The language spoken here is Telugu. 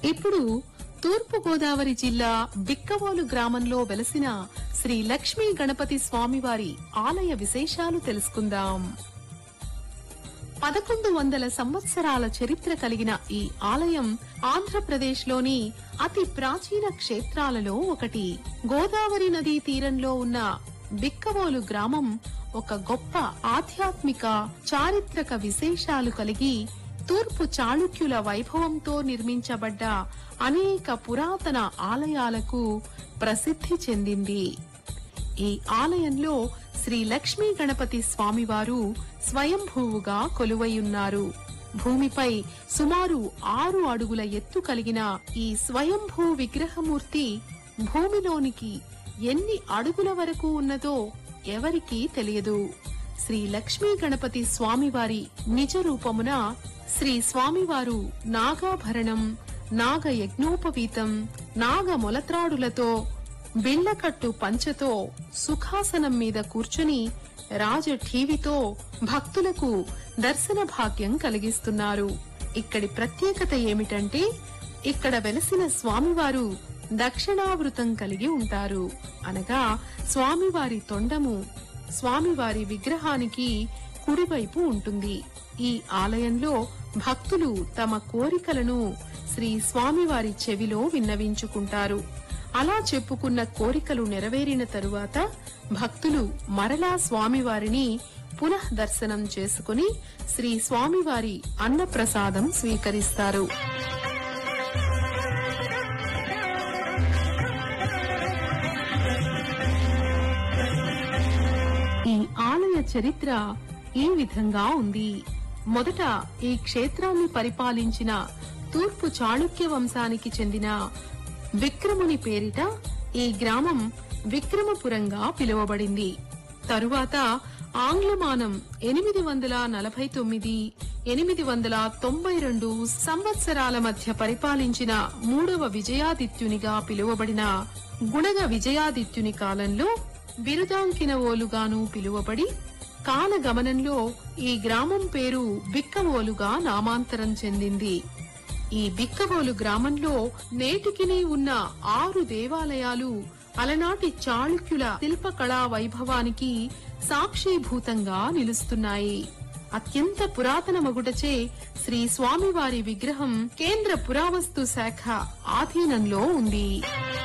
ఇప్పుడు తూర్పు గోదావరి జిల్లా బిక్కవోలు గ్రామంలో వెలసిన శ్రీ లక్ష్మీ గణపతి స్వామివారి ఆలయ విశేషాలు తెలుసుకుందాం పదకొండు వందల సంవత్సరాల చరిత్ర కలిగిన ఈ ఆలయం ఆంధ్రప్రదేశ్లోని అతి ప్రాచీన క్షేత్రాలలో ఒకటి గోదావరి నదీ తీరంలో ఉన్న బిక్కవోలు గ్రామం ఒక గొప్ప ఆధ్యాత్మిక చారిత్రక విశేషాలు కలిగి తూర్పు చాళుక్యుల వైభవంతో నిర్మించబడ్డ అనేక పురాతన ఆలయాలకు ప్రసిద్ధి చెందింది ఈ ఆలయంలో శ్రీ లక్ష్మీ గణపతి స్వామివారు స్వయంభూవుగా కొలువైయున్నారు భూమిపై సుమారు ఆరు అడుగుల ఎత్తు కలిగిన ఈ స్వయంభూ విగ్రహమూర్తి భూమిలోనికి ఎన్ని అడుగుల వరకు ఉన్నదో ఎవరికీ తెలియదు శ్రీ లక్ష్మీ గణపతి స్వామివారి నిజ రూపమున శ్రీ స్వామివారు నాగాభరణం నాగ యజ్ఞోపవీతం నాగ మొలత్రాడులతో బిళ్లకట్టు పంచతో సుఖాసనం మీద కూర్చుని రాజఠీవితో భక్తులకు దర్శన భాగ్యం కలిగిస్తున్నారు ఇక్కడి ప్రత్యేకత ఏమిటంటే ఇక్కడ వెలసిన స్వామివారు దక్షిణావృతం కలిగి ఉంటారు అనగా స్వామివారి తొండము స్వామివారి విగ్రహానికి కుడివైపు ఉంటుంది ఈ ఆలయంలో భక్తులు తమ కోరికలను శ్రీ స్వామివారి చెవిలో విన్నవించుకుంటారు అలా చెప్పుకున్న కోరికలు నెరవేరిన తరువాత భక్తులు మరలా స్వామివారిని పునః దర్శనం చేసుకుని శ్రీ స్వామివారి అన్నప్రసాదం స్వీకరిస్తారు ఈ ఆలయ చరిత్ర ఈ విధంగా ఉంది మొదట ఈ క్షేత్రాన్ని పరిపాలించిన తూర్పు చాళుక్య వంశానికి చెందిన విక్రముని పేరిట ఈ గ్రామం విక్రమపురంగా పిలువబడింది తరువాత ఆంగ్లమానం ఎనిమిది వందల నలభై తొమ్మిది ఎనిమిది వందల తొంభై రెండు సంవత్సరాల మధ్య పరిపాలించిన మూడవ విజయాదిత్యునిగా పిలువబడిన గుణగ విజయాదిత్యుని కాలంలో బిరుదాంకినవోలుగాను పిలువబడి కాలగమనంలో ఈ గ్రామం పేరు బిక్కవోలుగా నామాంతరం చెందింది ఈ బిక్కవోలు గ్రామంలో నేటికిని ఉన్న ఆరు దేవాలయాలు అలనాటి చాళుక్యుల శిల్పకళా వైభవానికి సాక్షీభూతంగా నిలుస్తున్నాయి అత్యంత పురాతన మగుటచే శ్రీ స్వామివారి విగ్రహం కేంద్ర పురావస్తు శాఖ ఆధీనంలో ఉంది